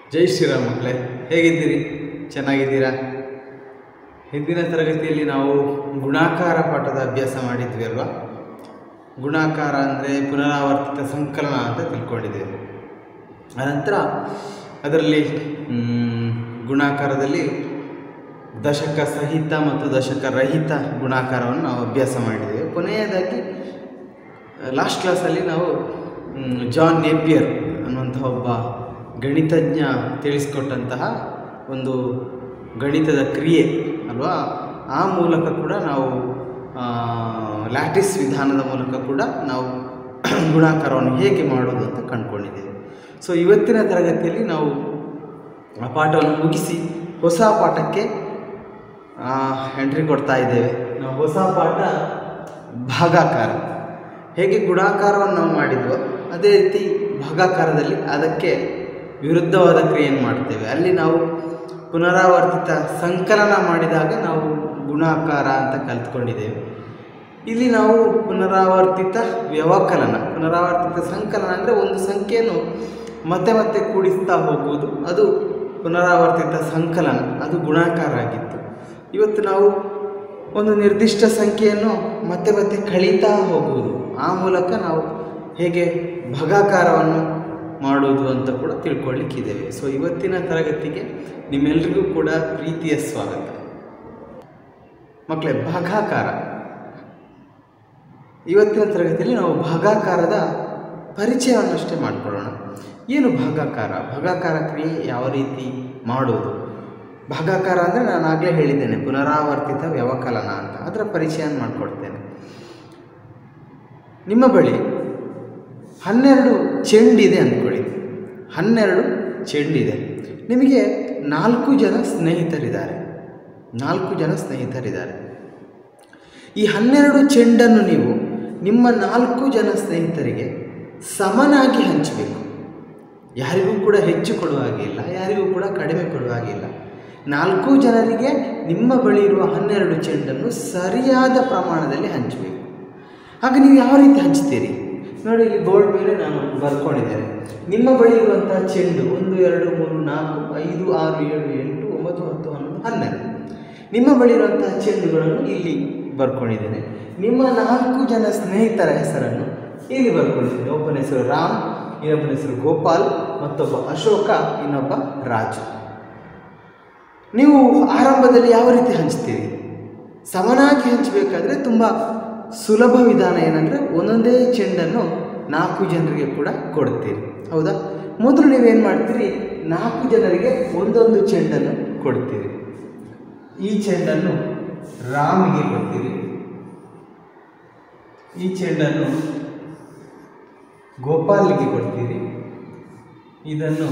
ಜೈ ಶ್ರೀರಾಮ್ ಮಕ್ಕಳೇ ಹೇಗಿದ್ದೀರಿ ಚೆನ್ನಾಗಿದ್ದೀರಾ ಹಿಂದಿನ ತರಗತಿಯಲ್ಲಿ ನಾವು ಗುಣಾಕಾರ ಪಾಠದ ಅಭ್ಯಾಸ ಮಾಡಿದ್ವಿ ಅಲ್ವಾ ಗುಣಾಕಾರ ಅಂದರೆ ಪುನರಾವರ್ತಿತ ಸಂಕಲನ ಅಂತ ತಿಳ್ಕೊಂಡಿದ್ದೇವೆ ಅನಂತರ ಅದರಲ್ಲಿ ಮ್, ಗುಣಾಕಾರದಲ್ಲಿ ದಶಕ ಸಹಿತ ಮತ್ತು ದಶಕ ರಹಿತ ಗುಣಾಕಾರವನ್ನು ನಾವು ಅಭ್ಯಾಸ ಮಾಡಿದ್ದೇವೆ ಕೊನೆಯದಾಗಿ ಲಾಸ್ಟ್ ಕ್ಲಾಸಲ್ಲಿ ನಾವು ಮ್, ಜಾನ್ ನೇಪಿಯರ್ ಅನ್ನುವಂತಹ ಒಬ್ಬ ಗಣಿತಜ್ಞ ತಿಳಿಸ್ಕೊಟ್ಟಂತಹ ಒಂದು ಗಣಿತದ ಕ್ರಿಯೆ ಅಲ್ವಾ ಆ ಮೂಲಕ ಕೂಡ ನಾವು ಆ, ಲ್ಯಾಟಿಸ್ ವಿಧಾನದ ಮೂಲಕ ಕೂಡ ನಾವು ಗುಣಾಕಾರವನ್ನು ಹೇಗೆ ಮಾಡೋದು ಅಂತ ಕಂಡುಕೊಂಡಿದ್ದೇವೆ ಸೊ ಇವತ್ತಿನ ತರಗತಿಯಲ್ಲಿ ನಾವು ಆ ಪಾಠವನ್ನು ಮುಗಿಸಿ ಹೊಸ ಪಾಠಕ್ಕೆ ಎಂಟ್ರಿ ಕೊಡ್ತಾ ಇದ್ದೇವೆ ನಾವು ಹೊಸ ಪಾಠ ಭಾಗಾಕಾರ ಹೇಗೆ ಗುಣಾಕಾರವನ್ನು ನಾವು ಮಾಡಿದ್ವೋ ಅದೇ ರೀತಿ ಭಾಗಾಕಾರದಲ್ಲಿ ಅದಕ್ಕೆ ವಿರುದ್ಧವಾದ ಕ್ರಿಯೆಯನ್ನು ಮಾಡ್ತೇವೆ ಅಲ್ಲಿ ನಾವು ಪುನರಾವರ್ತಿತ ಸಂಕಲನ ಮಾಡಿದಾಗ ನಾವು ಗುಣಾಕಾರ ಅಂತ ಕಲ್ತ್ಕೊಂಡಿದ್ದೇವೆ ಇಲ್ಲಿ ನಾವು ಪುನರಾವರ್ತಿತ ವ್ಯವಕಲನ ಪುನರಾವರ್ತಿತ ಸಂಕಲನ ಅಂದರೆ ಒಂದು ಸಂಖ್ಯೆಯನ್ನು ಮತ್ತೆ ಮತ್ತೆ ಕೂಡಿಸ್ತಾ ಹೋಗುವುದು ಅದು ಪುನರಾವರ್ತಿತ ಸಂಕಲನ ಅದು ಗುಣಾಕಾರ ಆಗಿತ್ತು ಇವತ್ತು ನಾವು ಒಂದು ನಿರ್ದಿಷ್ಟ ಸಂಖ್ಯೆಯನ್ನು ಮತ್ತೆ ಮತ್ತೆ ಕಳೀತಾ ಹೋಗುವುದು ಆ ಮೂಲಕ ನಾವು ಹೇಗೆ ಭಗಾಕಾರವನ್ನು ಮಾಡುವುದು ಅಂತ ಕೂಡ ತಿಳ್ಕೊಳ್ಳಿಕ್ಕಿದ್ದೇವೆ ಸೊ ಇವತ್ತಿನ ತರಗತಿಗೆ ನಿಮ್ಮೆಲ್ರಿಗೂ ಕೂಡ ಪ್ರೀತಿಯ ಸ್ವಾಗತ ಮಕ್ಕಳೇ ಭಾಗಾಕಾರ ಇವತ್ತಿನ ತರಗತಿಯಲ್ಲಿ ನಾವು ಭಾಗಾಕಾರದ ಪರಿಚಯವನ್ನಷ್ಟೇ ಮಾಡಿಕೊಳ್ಳೋಣ ಏನು ಭಾಗಾಕಾರ ಭಾಗಾಕಾರ ಕ್ರಿಯೆ ಯಾವ ರೀತಿ ಮಾಡುವುದು ಭಾಗಾಕಾರ ಅಂದರೆ ನಾನು ಆಗಲೇ ಹೇಳಿದ್ದೇನೆ ಪುನರಾವರ್ತಿತ ವ್ಯವಕಲನ ಅಂತ ಅದರ ಪರಿಚಯ ಮಾಡಿಕೊಡ್ತೇನೆ ನಿಮ್ಮ ಬಳಿ ಹನ್ನೆರಡು ಚೆಂಡಿದೆ ಅಂದ್ಕೊಳ್ಳಿ ಹನ್ನೆರಡು ಚೆಂಡಿದೆ ನಿಮಗೆ ನಾಲ್ಕು ಜನ ಸ್ನೇಹಿತರಿದ್ದಾರೆ ನಾಲ್ಕು ಜನ ಸ್ನೇಹಿತರಿದ್ದಾರೆ ಈ ಹನ್ನೆರಡು ಚೆಂಡನ್ನು ನೀವು ನಿಮ್ಮ ನಾಲ್ಕು ಜನ ಸ್ನೇಹಿತರಿಗೆ ಸಮನಾಗಿ ಹಂಚಬೇಕು ಯಾರಿಗೂ ಕೂಡ ಹೆಚ್ಚು ಕೊಡುವ ಹಾಗಿಲ್ಲ ಯಾರಿಗೂ ಕೂಡ ಕಡಿಮೆ ಕೊಡುವ ಹಾಗಿಲ್ಲ ನಾಲ್ಕು ಜನರಿಗೆ ನಿಮ್ಮ ಬಳಿ ಇರುವ ಹನ್ನೆರಡು ಚೆಂಡನ್ನು ಸರಿಯಾದ ಪ್ರಮಾಣದಲ್ಲಿ ಹಂಚಬೇಕು ಆಗ ನೀವು ಯಾವ ರೀತಿ ಹಂಚ್ತೀರಿ ನೋಡಿ ಇಲ್ಲಿ ಬೋರ್ಡ್ ಮೇಲೆ ನಾನು ಬರ್ಕೊಂಡಿದ್ದೇನೆ ನಿಮ್ಮ ಬಳಿ ಇರುವಂತಹ ಚೆಂಡು ಒಂದು ಎರಡು ಮೂರು ನಾಲ್ಕು ಐದು ಆರು ಏಳು ಎಂಟು ಒಂಬತ್ತು ಹತ್ತು ಹನ್ನೊಂದು ಹನ್ನೆರಡು ನಿಮ್ಮ ಬಳಿ ಇರುವಂತಹ ಚೆಂಡುಗಳನ್ನು ಇಲ್ಲಿ ಬರ್ಕೊಂಡಿದ್ದೇನೆ ನಿಮ್ಮ ನಾಲ್ಕು ಜನ ಸ್ನೇಹಿತರ ಹೆಸರನ್ನು ಇಲ್ಲಿ ಬರ್ಕೊಂಡಿದ್ದೇನೆ ಒಬ್ಬನ ಹೆಸರು ರಾಮ್ ಇನ್ನೊಬ್ಬನ ಹೆಸರು ಗೋಪಾಲ್ ಮತ್ತೊಬ್ಬ ಅಶೋಕ ಇನ್ನೊಬ್ಬ ರಾಜು ನೀವು ಆರಂಭದಲ್ಲಿ ಯಾವ ರೀತಿ ಹಂಚ್ತೀರಿ ಸಮನಾಗಿ ಹಂಚಬೇಕಾದ್ರೆ ತುಂಬ ಸುಲಭ ವಿಧಾನ ಏನಂದರೆ ಒಂದೊಂದೇ ಚೆಂಡನ್ನು ನಾಲ್ಕು ಜನರಿಗೆ ಕೂಡ ಕೊಡ್ತೀರಿ ಹೌದಾ ಮೊದಲು ನೀವೇನು ಮಾಡ್ತೀರಿ ನಾಲ್ಕು ಜನರಿಗೆ ಒಂದೊಂದು ಚೆಂಡನ್ನು ಕೊಡ್ತೀರಿ ಈ ಚೆಂಡನ್ನು ರಾಮಿಗೆ ಕೊಡ್ತೀರಿ ಈ ಚೆಂಡನ್ನು ಗೋಪಾಲ್ಗೆ ಕೊಡ್ತೀರಿ ಇದನ್ನು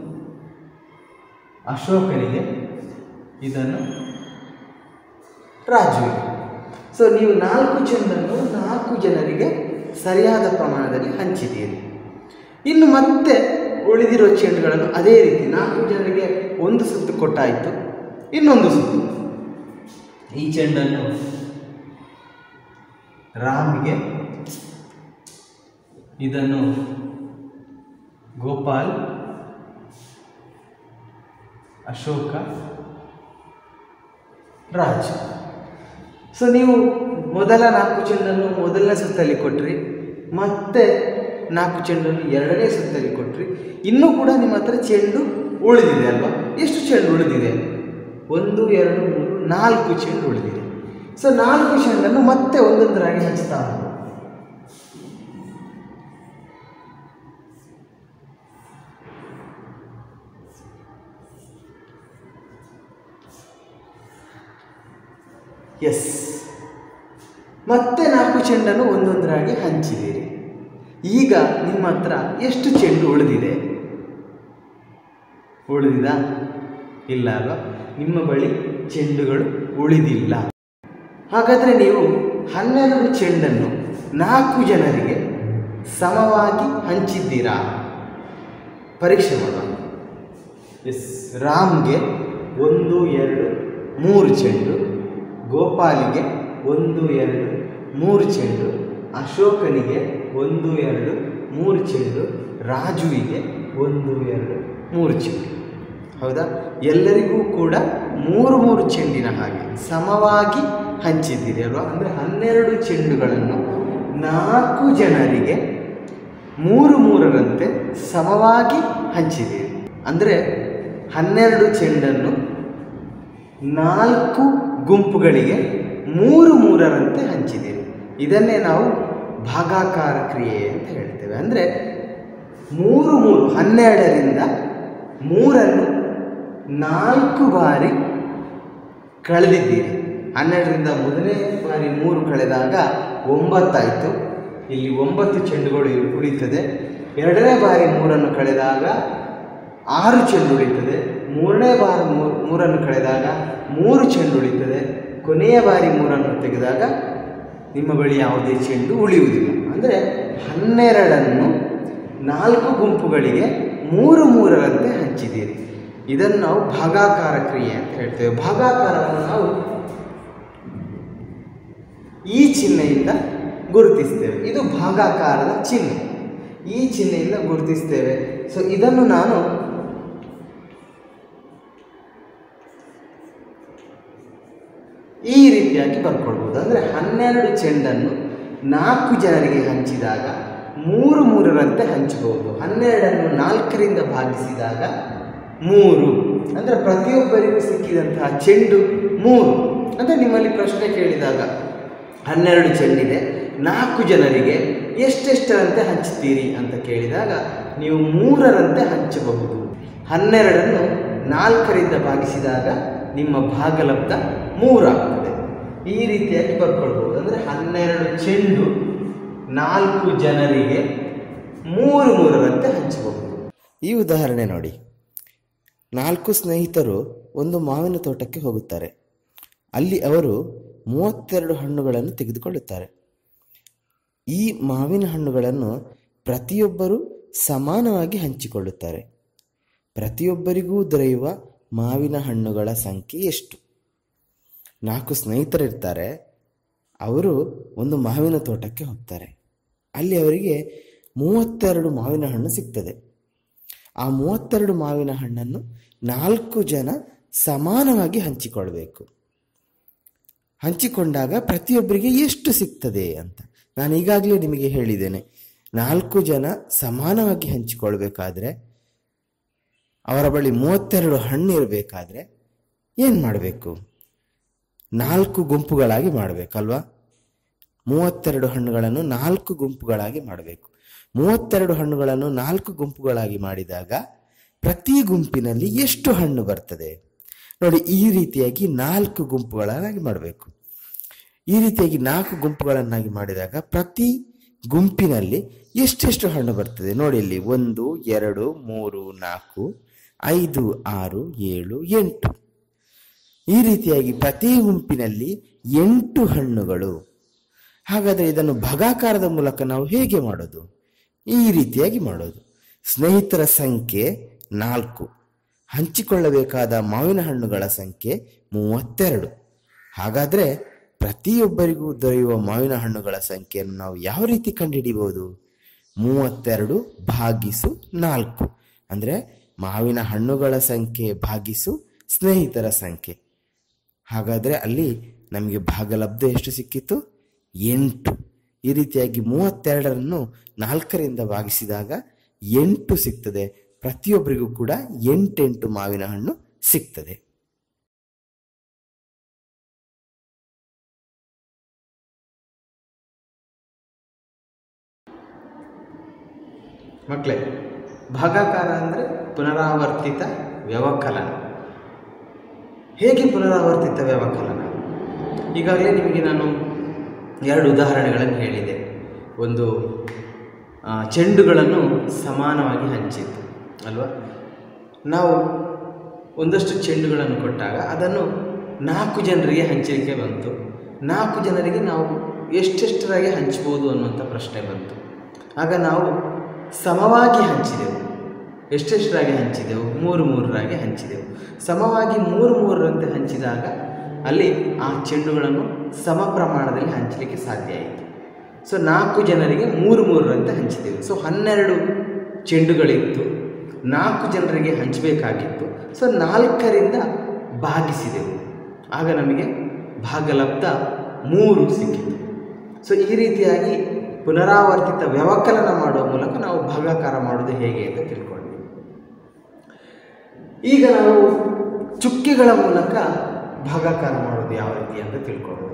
ಅಶೋಕನಿಗೆ ಇದನ್ನು ರಾಜುವಿಗೆ ಸೊ ನೀವು ನಾಲ್ಕು ಚೆಂಡನ್ನು ನಾಲ್ಕು ಜನರಿಗೆ ಸರಿಯಾದ ಪ್ರಮಾಣದಲ್ಲಿ ಹಂಚಿದ್ದೀರಿ ಇನ್ನು ಮತ್ತೆ ಉಳಿದಿರೋ ಚೆಂಡುಗಳನ್ನು ಅದೇ ರೀತಿ ನಾಲ್ಕು ಜನರಿಗೆ ಒಂದು ಸುತ್ತು ಕೊಟ್ಟಾಯಿತು ಇನ್ನೊಂದು ಸುತ್ತು ಈ ಚೆಂಡನ್ನು ರಾಮ್ಗೆ ಇದನ್ನು ಗೋಪಾಲ್ ಅಶೋಕ ರಾಜ್ ಸೊ ನೀವು ಮೊದಲ ನಾಲ್ಕು ಚೆಂಡನ್ನು ಮೊದಲನೇ ಸುತ್ತಲ್ಲಿ ಕೊಟ್ರಿ ಮತ್ತೆ ನಾಲ್ಕು ಚೆಂಡನ್ನು ಎರಡನೇ ಸುತ್ತಲ್ಲಿ ಕೊಟ್ರಿ ಇನ್ನೂ ಕೂಡ ನಿಮ್ಮ ಹತ್ರ ಚೆಂಡು ಉಳಿದಿದೆ ಅಲ್ವಾ ಎಷ್ಟು ಚೆಂಡು ಉಳಿದಿದೆ ಒಂದು ಎರಡು ಮೂರು ನಾಲ್ಕು ಚೆಂಡು ಉಳಿದಿದೆ ಸೊ ನಾಲ್ಕು ಚೆಂಡನ್ನು ಮತ್ತೆ ಒಂದೊಂದರಾಗಿ ಹಂಚ್ತಾ ಹೋಗು ಎಸ್ ಮತ್ತೆ ನಾಲ್ಕು ಚೆಂಡನ್ನು ಒಂದೊಂದರಾಗಿ ಹಂಚಿದ್ದೀರಿ ಈಗ ನಿಮ್ಮ ಹತ್ರ ಎಷ್ಟು ಚೆಂಡು ಉಳಿದಿದೆ ಉಳಿದಿದ ಇಲ್ಲ ಅಲ್ವಾ ನಿಮ್ಮ ಬಳಿ ಚೆಂಡುಗಳು ಉಳಿದಿಲ್ಲ ಹಾಗಾದರೆ ನೀವು ಹನ್ನೆರಡು ಚೆಂಡನ್ನು ನಾಲ್ಕು ಜನರಿಗೆ ಸಮವಾಗಿ ಹಂಚಿದ್ದೀರಾ ಪರೀಕ್ಷೆ ಮಾಡೋಣ ಎಸ್ ರಾಮ್ಗೆ ಒಂದು ಎರಡು ಮೂರು ಚೆಂಡು ಗೋಪಾಲಿಗೆ ಒಂದು ಎರಡು ಮೂರು ಚೆಂಡು ಅಶೋಕನಿಗೆ ಒಂದು ಎರಡು ಮೂರು ಚೆಂಡು ರಾಜುವಿಗೆ ಒಂದು ಎರಡು ಮೂರು ಚೆಂಡು ಹೌದಾ ಎಲ್ಲರಿಗೂ ಕೂಡ ಮೂರು ಮೂರು ಚೆಂಡಿನ ಹಾಗೆ ಸಮವಾಗಿ ಹಂಚಿದ್ದೀರಿ ಅಲ್ವಾ ಅಂದರೆ ಹನ್ನೆರಡು ಚೆಂಡುಗಳನ್ನು ನಾಲ್ಕು ಜನರಿಗೆ ಮೂರು ಮೂರರಂತೆ ಸಮವಾಗಿ ಹಂಚಿದ್ದೀರಿ ಅಂದರೆ ಹನ್ನೆರಡು ಚೆಂಡನ್ನು ನಾಲ್ಕು ಗುಂಪುಗಳಿಗೆ ಮೂರು ಮೂರರಂತೆ ಹಂಚಿದ್ದೀರಿ ಇದನ್ನೇ ನಾವು ಭಾಗಾಕಾರ ಕ್ರಿಯೆ ಅಂತ ಹೇಳ್ತೇವೆ ಅಂದರೆ ಮೂರು ಮೂರು ಹನ್ನೆರಡರಿಂದ ಮೂರನ್ನು ನಾಲ್ಕು ಬಾರಿ ಕಳೆದಿದ್ದೀರಿ ಹನ್ನೆರಡರಿಂದ ಮೊದಲನೇ ಬಾರಿ ಮೂರು ಕಳೆದಾಗ ಒಂಬತ್ತಾಯಿತು ಇಲ್ಲಿ ಒಂಬತ್ತು ಚೆಂಡುಗಳು ಉಳಿತದೆ ಎರಡನೇ ಬಾರಿ ಮೂರನ್ನು ಕಳೆದಾಗ ಆರು ಚೆಂಡು ಉಳಿತದೆ ಮೂರನೇ ಬಾರಿ ಮೂರು ಮೂರನ್ನು ಕಳೆದಾಗ ಮೂರು ಚೆಂಡು ಉಳಿತದೆ ಕೊನೆಯ ಬಾರಿ ಮೂರನ್ನು ತೆಗೆದಾಗ ನಿಮ್ಮ ಬಳಿ ಯಾವುದೇ ಚೆಂಡು ಉಳಿಯುವುದಿಲ್ಲ ಅಂದರೆ ಹನ್ನೆರಡನ್ನು ನಾಲ್ಕು ಗುಂಪುಗಳಿಗೆ ಮೂರು ಮೂರರಂತೆ ಹಂಚಿದ್ದೀರಿ ಇದನ್ನು ನಾವು ಭಾಗಾಕಾರ ಕ್ರಿಯೆ ಅಂತ ಹೇಳ್ತೇವೆ ಭಾಗಾಕಾರವನ್ನು ನಾವು ಈ ಚಿಹ್ನೆಯಿಂದ ಗುರುತಿಸ್ತೇವೆ ಇದು ಭಾಗಾಕಾರದ ಚಿಹ್ನೆ ಈ ಚಿಹ್ನೆಯಿಂದ ಗುರುತಿಸ್ತೇವೆ ಸೊ ಇದನ್ನು ನಾನು ಈ ರೀತಿಯಾಗಿ ಬರ್ಕೊಳ್ಬೋದು ಅಂದರೆ ಹನ್ನೆರಡು ಚೆಂಡನ್ನು ನಾಲ್ಕು ಜನರಿಗೆ ಹಂಚಿದಾಗ ಮೂರು ಮೂರರಂತೆ ಹಂಚಬಹುದು ಹನ್ನೆರಡನ್ನು ನಾಲ್ಕರಿಂದ ಭಾಗಿಸಿದಾಗ ಮೂರು ಅಂದರೆ ಪ್ರತಿಯೊಬ್ಬರಿಗೂ ಸಿಕ್ಕಿದಂತಹ ಚೆಂಡು ಮೂರು ಅಂದರೆ ನಿಮ್ಮಲ್ಲಿ ಪ್ರಶ್ನೆ ಕೇಳಿದಾಗ ಹನ್ನೆರಡು ಚೆಂಡಿದೆ ನಾಲ್ಕು ಜನರಿಗೆ ಎಷ್ಟೆಷ್ಟರಂತೆ ಹಂಚ್ತೀರಿ ಅಂತ ಕೇಳಿದಾಗ ನೀವು ಮೂರರಂತೆ ಹಂಚಬಹುದು ಹನ್ನೆರಡನ್ನು ನಾಲ್ಕರಿಂದ ಭಾಗಿಸಿದಾಗ ನಿಮ್ಮ ಭಾಗಲಬ್ಧ ಮೂರಾಗ್ತದೆ ಈ ರೀತಿಯಾಗಿ ಬರ್ಕೊಳ್ಬೋದು ಅಂದರೆ ಹನ್ನೆರಡು ಚೆಂಡು ನಾಲ್ಕು ಜನರಿಗೆ ಮೂರು ಮೂರರಂತೆ ಹಂಚಬಹುದು ಈ ಉದಾಹರಣೆ ನೋಡಿ ನಾಲ್ಕು ಸ್ನೇಹಿತರು ಒಂದು ಮಾವಿನ ತೋಟಕ್ಕೆ ಹೋಗುತ್ತಾರೆ ಅಲ್ಲಿ ಅವರು ಮೂವತ್ತೆರಡು ಹಣ್ಣುಗಳನ್ನು ತೆಗೆದುಕೊಳ್ಳುತ್ತಾರೆ ಈ ಮಾವಿನ ಹಣ್ಣುಗಳನ್ನು ಪ್ರತಿಯೊಬ್ಬರು ಸಮಾನವಾಗಿ ಹಂಚಿಕೊಳ್ಳುತ್ತಾರೆ ಪ್ರತಿಯೊಬ್ಬರಿಗೂ ದೊರೆಯುವ ಮಾವಿನ ಹಣ್ಣುಗಳ ಸಂಖ್ಯೆ ಎಷ್ಟು ನಾಲ್ಕು ಸ್ನೇಹಿತರಿರ್ತಾರೆ ಅವರು ಒಂದು ಮಾವಿನ ತೋಟಕ್ಕೆ ಹೋಗ್ತಾರೆ ಅಲ್ಲಿ ಅವರಿಗೆ ಮೂವತ್ತೆರಡು ಮಾವಿನ ಹಣ್ಣು ಸಿಗ್ತದೆ ಆ ಮೂವತ್ತೆರಡು ಮಾವಿನ ಹಣ್ಣನ್ನು ನಾಲ್ಕು ಜನ ಸಮಾನವಾಗಿ ಹಂಚಿಕೊಳ್ಬೇಕು ಹಂಚಿಕೊಂಡಾಗ ಪ್ರತಿಯೊಬ್ಬರಿಗೆ ಎಷ್ಟು ಸಿಗ್ತದೆ ಅಂತ ನಾನು ಈಗಾಗಲೇ ನಿಮಗೆ ಹೇಳಿದ್ದೇನೆ ನಾಲ್ಕು ಜನ ಸಮಾನವಾಗಿ ಹಂಚಿಕೊಳ್ಬೇಕಾದ್ರೆ ಅವರ ಬಳಿ ಮೂವತ್ತೆರಡು ಹಣ್ಣು ಇರಬೇಕಾದ್ರೆ ಏನು ಮಾಡಬೇಕು ನಾಲ್ಕು ಗುಂಪುಗಳಾಗಿ ಮಾಡಬೇಕಲ್ವಾ ಮೂವತ್ತೆರಡು ಹಣ್ಣುಗಳನ್ನು ನಾಲ್ಕು ಗುಂಪುಗಳಾಗಿ ಮಾಡಬೇಕು ಮೂವತ್ತೆರಡು ಹಣ್ಣುಗಳನ್ನು ನಾಲ್ಕು ಗುಂಪುಗಳಾಗಿ ಮಾಡಿದಾಗ ಪ್ರತಿ ಗುಂಪಿನಲ್ಲಿ ಎಷ್ಟು ಹಣ್ಣು ಬರ್ತದೆ ನೋಡಿ ಈ ರೀತಿಯಾಗಿ ನಾಲ್ಕು ಗುಂಪುಗಳನ್ನಾಗಿ ಮಾಡಬೇಕು ಈ ರೀತಿಯಾಗಿ ನಾಲ್ಕು ಗುಂಪುಗಳನ್ನಾಗಿ ಮಾಡಿದಾಗ ಪ್ರತಿ ಗುಂಪಿನಲ್ಲಿ ಎಷ್ಟೆಷ್ಟು ಹಣ್ಣು ಬರ್ತದೆ ನೋಡಿ ಇಲ್ಲಿ ಒಂದು ಎರಡು ಮೂರು ನಾಲ್ಕು ಐದು ಆರು ಏಳು ಎಂಟು ಈ ರೀತಿಯಾಗಿ ಪ್ರತಿ ಗುಂಪಿನಲ್ಲಿ ಎಂಟು ಹಣ್ಣುಗಳು ಹಾಗಾದರೆ ಇದನ್ನು ಭಗಾಕಾರದ ಮೂಲಕ ನಾವು ಹೇಗೆ ಮಾಡೋದು ಈ ರೀತಿಯಾಗಿ ಮಾಡೋದು ಸ್ನೇಹಿತರ ಸಂಖ್ಯೆ ನಾಲ್ಕು ಹಂಚಿಕೊಳ್ಳಬೇಕಾದ ಮಾವಿನ ಹಣ್ಣುಗಳ ಸಂಖ್ಯೆ ಮೂವತ್ತೆರಡು ಹಾಗಾದರೆ ಪ್ರತಿಯೊಬ್ಬರಿಗೂ ದೊರೆಯುವ ಮಾವಿನ ಹಣ್ಣುಗಳ ಸಂಖ್ಯೆಯನ್ನು ನಾವು ಯಾವ ರೀತಿ ಕಂಡುಹಿಡಿಬಹುದು ಮೂವತ್ತೆರಡು ಭಾಗಿಸು ನಾಲ್ಕು ಅಂದರೆ ಮಾವಿನ ಹಣ್ಣುಗಳ ಸಂಖ್ಯೆ ಭಾಗಿಸು ಸ್ನೇಹಿತರ ಸಂಖ್ಯೆ ಹಾಗಾದರೆ ಅಲ್ಲಿ ನಮಗೆ ಭಾಗಲಬ್ಧ ಎಷ್ಟು ಸಿಕ್ಕಿತು ಎಂಟು ಈ ರೀತಿಯಾಗಿ ಮೂವತ್ತೆರಡರನ್ನು ನಾಲ್ಕರಿಂದ ಭಾಗಿಸಿದಾಗ ಎಂಟು ಸಿಗ್ತದೆ ಪ್ರತಿಯೊಬ್ಬರಿಗೂ ಕೂಡ ಎಂಟೆಂಟು ಮಾವಿನ ಹಣ್ಣು ಸಿಗ್ತದೆ ಮಕ್ಕಳೇ ಭಾಗಾಕಾರ ಅಂದರೆ ಪುನರಾವರ್ತಿತ ವ್ಯವಕಲನ ಹೇಗೆ ಪುನರಾವರ್ತಿತ ವ್ಯವಕಲನ ಈಗಾಗಲೇ ನಿಮಗೆ ನಾನು ಎರಡು ಉದಾಹರಣೆಗಳನ್ನು ಹೇಳಿದೆ ಒಂದು ಆ, ಚೆಂಡುಗಳನ್ನು ಸಮಾನವಾಗಿ ಹಂಚಿತ್ತು ಅಲ್ವಾ ನಾವು ಒಂದಷ್ಟು ಚೆಂಡುಗಳನ್ನು ಕೊಟ್ಟಾಗ ಅದನ್ನು ನಾಲ್ಕು ಜನರಿಗೆ ಹಂಚಲಿಕ್ಕೆ ಬಂತು ನಾಲ್ಕು ಜನರಿಗೆ ನಾವು ಎಷ್ಟೆಷ್ಟರಾಗಿ ಹಂಚ್ಬೋದು ಅನ್ನುವಂಥ ಪ್ರಶ್ನೆ ಬಂತು ಆಗ ನಾವು ಸಮವಾಗಿ ಹಂಚಿದೆವು ಎಷ್ಟೆಷ್ಟರಾಗಿ ಹಂಚಿದೆವು ಮೂರು ಮೂರರಾಗಿ ಹಂಚಿದೆವು ಸಮವಾಗಿ ಮೂರು ಮೂರರಂತೆ ಹಂಚಿದಾಗ ಅಲ್ಲಿ ಆ ಚೆಂಡುಗಳನ್ನು ಸಮ ಪ್ರಮಾಣದಲ್ಲಿ ಹಂಚಲಿಕ್ಕೆ ಸಾಧ್ಯ ಆಯಿತು ಸೊ ನಾಲ್ಕು ಜನರಿಗೆ ಮೂರು ಮೂರರಂತೆ ಹಂಚಿದೆವು ಸೊ ಹನ್ನೆರಡು ಚೆಂಡುಗಳಿತ್ತು ನಾಲ್ಕು ಜನರಿಗೆ ಹಂಚಬೇಕಾಗಿತ್ತು ಸೊ ನಾಲ್ಕರಿಂದ ಭಾಗಿಸಿದೆವು ಆಗ ನಮಗೆ ಭಾಗಲಬ್ಧ ಮೂರು ಸಿಕ್ಕಿತು ಸೊ ಈ ರೀತಿಯಾಗಿ ಪುನರಾವರ್ತಿತ ವ್ಯವಕಲನ ಮಾಡುವ ಮೂಲಕ ನಾವು ಭಾಗಾಕಾರ ಮಾಡೋದು ಹೇಗೆ ಅಂತ ತಿಳ್ಕೊಂಡ್ವಿ ಈಗ ನಾವು ಚುಕ್ಕೆಗಳ ಮೂಲಕ ಭಾಗಾಕಾರ ಮಾಡೋದು ಯಾವ ರೀತಿ ಅಂತ ತಿಳ್ಕೊಳ್ಳೋಣ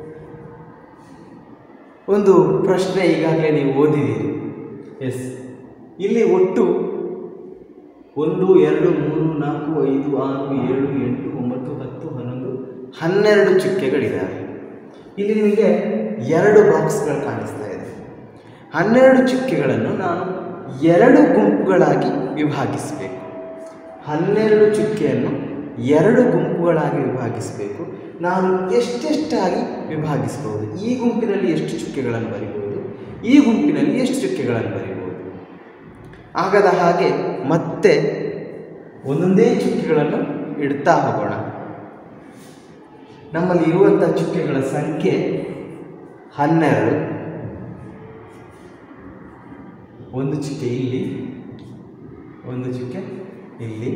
ಒಂದು ಪ್ರಶ್ನೆ ಈಗಾಗಲೇ ನೀವು ಓದಿದ್ದೀರಿ ಎಸ್ ಇಲ್ಲಿ ಒಟ್ಟು ಒಂದು ಎರಡು ಮೂರು ನಾಲ್ಕು ಐದು ಆರು ಏಳು ಎಂಟು ಒಂಬತ್ತು ಹತ್ತು ಹನ್ನೊಂದು ಹನ್ನೆರಡು ಚುಕ್ಕೆಗಳಿದ್ದಾವೆ ಇಲ್ಲಿ ನಿಮಗೆ ಎರಡು ಬಾಕ್ಸ್ಗಳು ಕಾಣಿಸ್ತಾ ಇದೆ ಹನ್ನೆರಡು ಚುಕ್ಕೆಗಳನ್ನು ನಾನು ಎರಡು ಗುಂಪುಗಳಾಗಿ ವಿಭಾಗಿಸಬೇಕು ಹನ್ನೆರಡು ಚುಕ್ಕೆಯನ್ನು ಎರಡು ಗುಂಪುಗಳಾಗಿ ವಿಭಾಗಿಸಬೇಕು ನಾನು ಎಷ್ಟೆಷ್ಟಾಗಿ ವಿಭಾಗಿಸಬಹುದು ಈ ಗುಂಪಿನಲ್ಲಿ ಎಷ್ಟು ಚುಕ್ಕೆಗಳನ್ನು ಬರಿಬಹುದು ಈ ಗುಂಪಿನಲ್ಲಿ ಎಷ್ಟು ಚುಕ್ಕೆಗಳನ್ನು ಬರಿಬಹುದು ಆಗದ ಹಾಗೆ ಮತ್ತೆ ಒಂದೊಂದೇ ಚುಕ್ಕೆಗಳನ್ನು ಇಡ್ತಾ ಹೋಗೋಣ ನಮ್ಮಲ್ಲಿ ಇರುವಂಥ ಚುಕ್ಕೆಗಳ ಸಂಖ್ಯೆ ಹನ್ನೆರಡು ಒಂದು ಚುಕ್ಕೆ ಇಲ್ಲಿ ಒಂದು ಚುಕ್ಕೆ ಇಲ್ಲಿ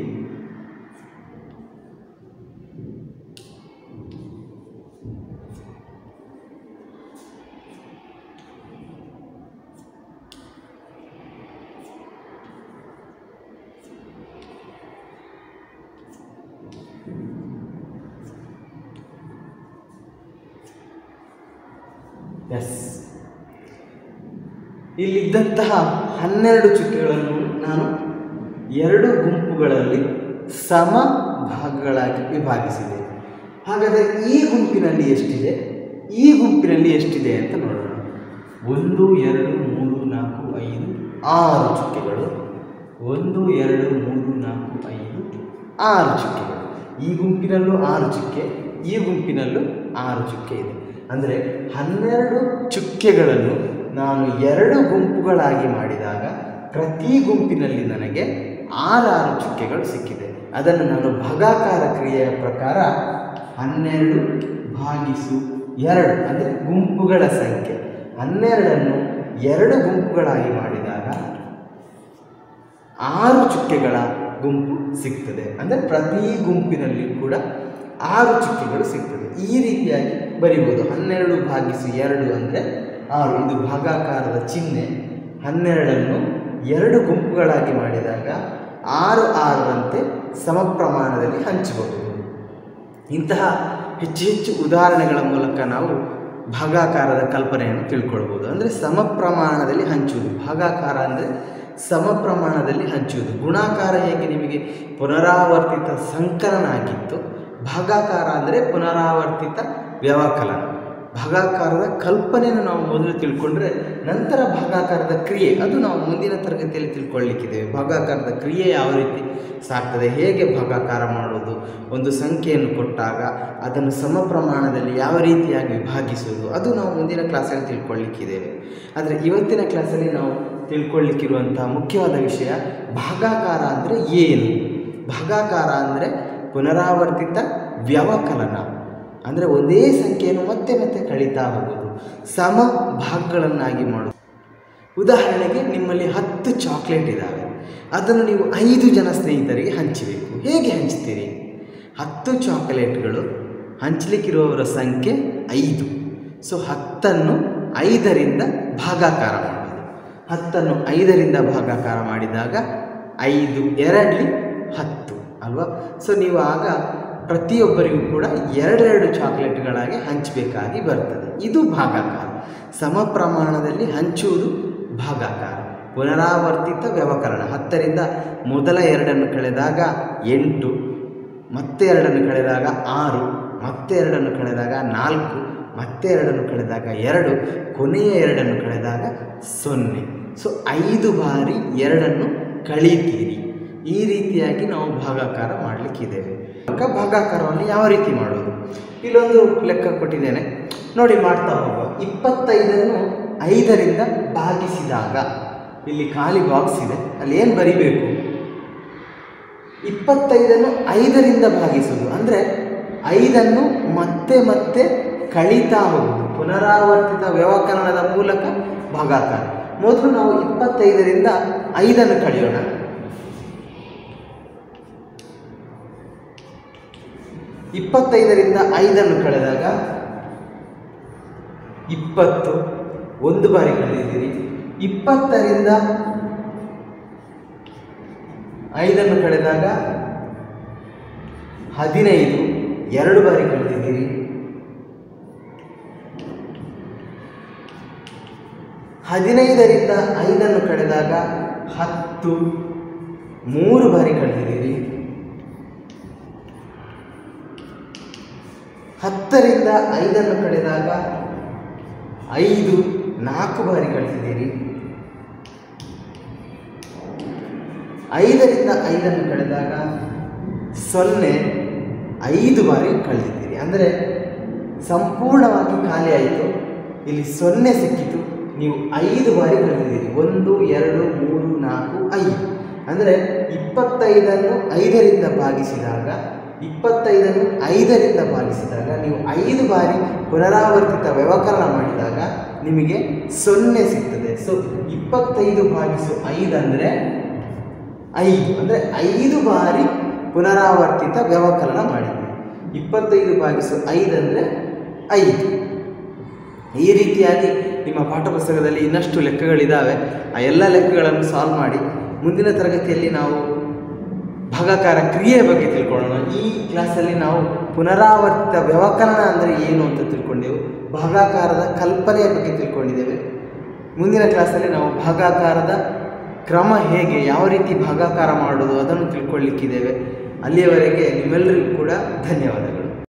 ಎಸ್ ಇಲ್ಲಿದ್ದಂತಹ ಹನ್ನೆರಡು ಚುಕ್ಕೆಗಳನ್ನು ನಾನು ಎರಡು ಗುಂಪುಗಳಲ್ಲಿ ಸಮ ಭಾಗಗಳಾಗಿ ವಿಭಾಗಿಸಿದೆ ಹಾಗಾದರೆ ಈ ಗುಂಪಿನಲ್ಲಿ ಎಷ್ಟಿದೆ ಈ ಗುಂಪಿನಲ್ಲಿ ಎಷ್ಟಿದೆ ಅಂತ ನೋಡೋಣ ಒಂದು ಎರಡು ಮೂರು ನಾಲ್ಕು ಐದು ಆರು ಚುಕ್ಕೆಗಳು ಒಂದು ಎರಡು ಮೂರು ನಾಲ್ಕು ಐದು ಆರು ಚುಕ್ಕೆಗಳು ಈ ಗುಂಪಿನಲ್ಲೂ ಆರು ಚುಕ್ಕೆ ಈ ಗುಂಪಿನಲ್ಲೂ ಆರು ಚುಕ್ಕೆ ಇದೆ ಅಂದರೆ ಹನ್ನೆರಡು ಚುಕ್ಕೆಗಳನ್ನು ನಾನು ಎರಡು ಗುಂಪುಗಳಾಗಿ ಮಾಡಿದಾಗ ಪ್ರತಿ ಗುಂಪಿನಲ್ಲಿ ನನಗೆ ಆರಾರು ಚುಕ್ಕೆಗಳು ಸಿಕ್ಕಿದೆ ಅದನ್ನು ನಾನು ಭಾಗಾಕಾರ ಕ್ರಿಯೆಯ ಪ್ರಕಾರ ಹನ್ನೆರಡು ಭಾಗಿಸು ಎರಡು ಅಂದರೆ ಗುಂಪುಗಳ ಸಂಖ್ಯೆ ಹನ್ನೆರಡನ್ನು ಎರಡು ಗುಂಪುಗಳಾಗಿ ಮಾಡಿದಾಗ ಆರು ಚುಕ್ಕೆಗಳ ಗುಂಪು ಸಿಗ್ತದೆ ಅಂದರೆ ಪ್ರತಿ ಗುಂಪಿನಲ್ಲಿ ಕೂಡ ಆರು ಚುಕ್ಕೆಗಳು ಸಿಗ್ತದೆ ಈ ರೀತಿಯಾಗಿ ಬರಿಬೋದು ಹನ್ನೆರಡು ಭಾಗಿಸಿ ಎರಡು ಅಂದರೆ ಆರು ಇದು ಭಾಗಾಕಾರದ ಚಿಹ್ನೆ ಹನ್ನೆರಡನ್ನು ಎರಡು ಗುಂಪುಗಳಾಗಿ ಮಾಡಿದಾಗ ಆರು ಆರರಂತೆ ಸಮ ಪ್ರಮಾಣದಲ್ಲಿ ಹಂಚಬಹುದು ಇಂತಹ ಹೆಚ್ಚು ಹೆಚ್ಚು ಉದಾಹರಣೆಗಳ ಮೂಲಕ ನಾವು ಭಾಗಾಕಾರದ ಕಲ್ಪನೆಯನ್ನು ತಿಳ್ಕೊಳ್ಬೋದು ಅಂದರೆ ಸಮ ಪ್ರಮಾಣದಲ್ಲಿ ಹಂಚುವುದು ಭಾಗಾಕಾರ ಅಂದರೆ ಸಮ ಪ್ರಮಾಣದಲ್ಲಿ ಹಂಚುವುದು ಗುಣಾಕಾರ ಹೇಗೆ ನಿಮಗೆ ಪುನರಾವರ್ತಿತ ಸಂಕಲನ ಆಗಿತ್ತು ಭಾಗಾಕಾರ ಅಂದರೆ ಪುನರಾವರ್ತಿತ ವ್ಯವಕಲನ ಭಾಗಾಕಾರದ ಕಲ್ಪನೆಯನ್ನು ನಾವು ಮೊದಲು ತಿಳ್ಕೊಂಡ್ರೆ ನಂತರ ಭಾಗಾಕಾರದ ಕ್ರಿಯೆ ಅದು ನಾವು ಮುಂದಿನ ತರಗತಿಯಲ್ಲಿ ತಿಳ್ಕೊಳ್ಳಿಕ್ಕಿದ್ದೇವೆ ಭಾಗಾಕಾರದ ಕ್ರಿಯೆ ಯಾವ ರೀತಿ ಸಾಗ್ತದೆ ಹೇಗೆ ಭಾಗಾಕಾರ ಮಾಡೋದು ಒಂದು ಸಂಖ್ಯೆಯನ್ನು ಕೊಟ್ಟಾಗ ಅದನ್ನು ಸಮ ಪ್ರಮಾಣದಲ್ಲಿ ಯಾವ ರೀತಿಯಾಗಿ ವಿಭಾಗಿಸುವುದು ಅದು ನಾವು ಮುಂದಿನ ಕ್ಲಾಸಲ್ಲಿ ತಿಳ್ಕೊಳ್ಳಿಕ್ಕಿದ್ದೇವೆ ಆದರೆ ಇವತ್ತಿನ ಕ್ಲಾಸಲ್ಲಿ ನಾವು ತಿಳ್ಕೊಳ್ಳಿಕ್ಕಿರುವಂಥ ಮುಖ್ಯವಾದ ವಿಷಯ ಭಾಗಾಕಾರ ಅಂದರೆ ಏನು ಭಾಗಾಕಾರ ಅಂದರೆ ಪುನರಾವರ್ತಿತ ವ್ಯವಕಲನ ಅಂದರೆ ಒಂದೇ ಸಂಖ್ಯೆಯನ್ನು ಮತ್ತೆ ಮತ್ತೆ ಕಳೀತಾ ಹೋಗೋದು ಸಮ ಭಾಗಗಳನ್ನಾಗಿ ಮಾಡೋದು ಉದಾಹರಣೆಗೆ ನಿಮ್ಮಲ್ಲಿ ಹತ್ತು ಚಾಕ್ಲೇಟ್ ಇದ್ದಾವೆ ಅದನ್ನು ನೀವು ಐದು ಜನ ಸ್ನೇಹಿತರಿಗೆ ಹಂಚಬೇಕು ಹೇಗೆ ಹಂಚ್ತೀರಿ ಹತ್ತು ಚಾಕ್ಲೇಟ್ಗಳು ಹಂಚಲಿಕ್ಕಿರುವವರ ಸಂಖ್ಯೆ ಐದು ಸೊ ಹತ್ತನ್ನು ಐದರಿಂದ ಭಾಗಾಕಾರ ಮಾಡೋದು ಹತ್ತನ್ನು ಐದರಿಂದ ಭಾಗಾಕಾರ ಮಾಡಿದಾಗ ಐದು ಎರಡಲಿ ಹತ್ತು ಅಲ್ವಾ ಸೊ ನೀವು ಆಗ ಪ್ರತಿಯೊಬ್ಬರಿಗೂ ಕೂಡ ಎರಡೆರಡು ಚಾಕ್ಲೇಟ್ಗಳಾಗಿ ಹಂಚಬೇಕಾಗಿ ಬರ್ತದೆ ಇದು ಭಾಗಾಕಾರ ಸಮ ಪ್ರಮಾಣದಲ್ಲಿ ಹಂಚುವುದು ಭಾಗಾಕಾರ ಪುನರಾವರ್ತಿತ ವ್ಯವಕರಣ ಹತ್ತರಿಂದ ಮೊದಲ ಎರಡನ್ನು ಕಳೆದಾಗ ಎಂಟು ಮತ್ತೆ ಎರಡನ್ನು ಕಳೆದಾಗ ಆರು ಮತ್ತೆ ಎರಡನ್ನು ಕಳೆದಾಗ ನಾಲ್ಕು ಮತ್ತೆ ಎರಡನ್ನು ಕಳೆದಾಗ ಎರಡು ಕೊನೆಯ ಎರಡನ್ನು ಕಳೆದಾಗ ಸೊನ್ನೆ ಸೊ ಐದು ಬಾರಿ ಎರಡನ್ನು ಕಳೀತೀರಿ ಈ ರೀತಿಯಾಗಿ ನಾವು ಭಾಗಾಕಾರ ಮಾಡಲಿಕ್ಕಿದ್ದೇವೆ ಆಗ ಭಾಗಾಕಾರವನ್ನು ಯಾವ ರೀತಿ ಮಾಡೋದು ಇಲ್ಲೊಂದು ಲೆಕ್ಕ ಕೊಟ್ಟಿದ್ದೇನೆ ನೋಡಿ ಮಾಡ್ತಾ ಹೋಗುವ ಇಪ್ಪತ್ತೈದನ್ನು ಐದರಿಂದ ಭಾಗಿಸಿದಾಗ ಇಲ್ಲಿ ಖಾಲಿ ಬಾಕ್ಸ್ ಇದೆ ಅಲ್ಲಿ ಏನು ಬರಿಬೇಕು ಇಪ್ಪತ್ತೈದನ್ನು ಐದರಿಂದ ಭಾಗಿಸುವುದು ಅಂದರೆ ಐದನ್ನು ಮತ್ತೆ ಮತ್ತೆ ಕಳೀತಾ ಹೋಗುವುದು ಪುನರಾವರ್ತಿತ ವ್ಯವಕರಣದ ಮೂಲಕ ಭಾಗಾಕಾರ ಮೊದಲು ನಾವು ಇಪ್ಪತ್ತೈದರಿಂದ ಐದನ್ನು ಕಳೆಯೋಣ ಇಪ್ಪತ್ತೈದರಿಂದ ಐದನ್ನು ಕಳೆದಾಗ ಇಪ್ಪತ್ತು ಒಂದು ಬಾರಿ ಕಳೆದಿದ್ದೀರಿ ಇಪ್ಪತ್ತರಿಂದ ಐದನ್ನು ಕಳೆದಾಗ ಹದಿನೈದು ಎರಡು ಬಾರಿ ಕಳೆದಿದ್ದೀರಿ ಹದಿನೈದರಿಂದ ಐದನ್ನು ಕಳೆದಾಗ ಹತ್ತು ಮೂರು ಬಾರಿ ಕಳೆದಿದ್ದೀರಿ ಹತ್ತರಿಂದ ಐದನ್ನು ಕಳೆದಾಗ ಐದು ನಾಲ್ಕು ಬಾರಿ ಕಳೆದಿದ್ದೀರಿ ಐದರಿಂದ ಐದನ್ನು ಕಳೆದಾಗ ಸೊನ್ನೆ ಐದು ಬಾರಿ ಕಳೆದಿದ್ದೀರಿ ಅಂದರೆ ಸಂಪೂರ್ಣವಾಗಿ ಖಾಲಿ ಆಯಿತು ಇಲ್ಲಿ ಸೊನ್ನೆ ಸಿಕ್ಕಿತು ನೀವು ಐದು ಬಾರಿ ಕಳೆದಿದ್ದೀರಿ ಒಂದು ಎರಡು ಮೂರು ನಾಲ್ಕು ಐದು ಅಂದರೆ ಇಪ್ಪತ್ತೈದನ್ನು ಐದರಿಂದ ಭಾಗಿಸಿದಾಗ ಇಪ್ಪತ್ತೈದನ್ನು ಐದರಿಂದ ಭಾಗಿಸಿದಾಗ ನೀವು ಐದು ಬಾರಿ ಪುನರಾವರ್ತಿತ ವ್ಯವಕರಣ ಮಾಡಿದಾಗ ನಿಮಗೆ ಸೊನ್ನೆ ಸಿಗ್ತದೆ ಸೊ ಇಪ್ಪತ್ತೈದು ಭಾಗಿಸು ಐದು ಅಂದರೆ ಐದು ಅಂದರೆ ಐದು ಬಾರಿ ಪುನರಾವರ್ತಿತ ವ್ಯವಕಲನ ಮಾಡಿದ್ವಿ ಇಪ್ಪತ್ತೈದು ಭಾಗಿಸು ಐದು ಅಂದರೆ ಐದು ಈ ರೀತಿಯಾಗಿ ನಿಮ್ಮ ಪಾಠಪುಸ್ತಕದಲ್ಲಿ ಇನ್ನಷ್ಟು ಲೆಕ್ಕಗಳಿದ್ದಾವೆ ಆ ಎಲ್ಲ ಲೆಕ್ಕಗಳನ್ನು ಸಾಲ್ವ್ ಮಾಡಿ ಮುಂದಿನ ತರಗತಿಯಲ್ಲಿ ನಾವು ಭಾಗಾಕಾರ ಕ್ರಿಯೆಯ ಬಗ್ಗೆ ತಿಳ್ಕೊಳ್ಳೋಣ ಈ ಕ್ಲಾಸಲ್ಲಿ ನಾವು ಪುನರಾವರ್ತಿತ ವ್ಯವಕರಣ ಅಂದರೆ ಏನು ಅಂತ ತಿಳ್ಕೊಂಡೆವು ಭಾಗಾಕಾರದ ಕಲ್ಪನೆಯ ಬಗ್ಗೆ ತಿಳ್ಕೊಂಡಿದ್ದೇವೆ ಮುಂದಿನ ಕ್ಲಾಸಲ್ಲಿ ನಾವು ಭಾಗಾಕಾರದ ಕ್ರಮ ಹೇಗೆ ಯಾವ ರೀತಿ ಭಾಗಾಕಾರ ಮಾಡೋದು ಅದನ್ನು ತಿಳ್ಕೊಳ್ಳಿಕ್ಕಿದ್ದೇವೆ ಅಲ್ಲಿಯವರೆಗೆ ನಿಮ್ಮೆಲ್ಲರಿಗೂ ಕೂಡ ಧನ್ಯವಾದಗಳು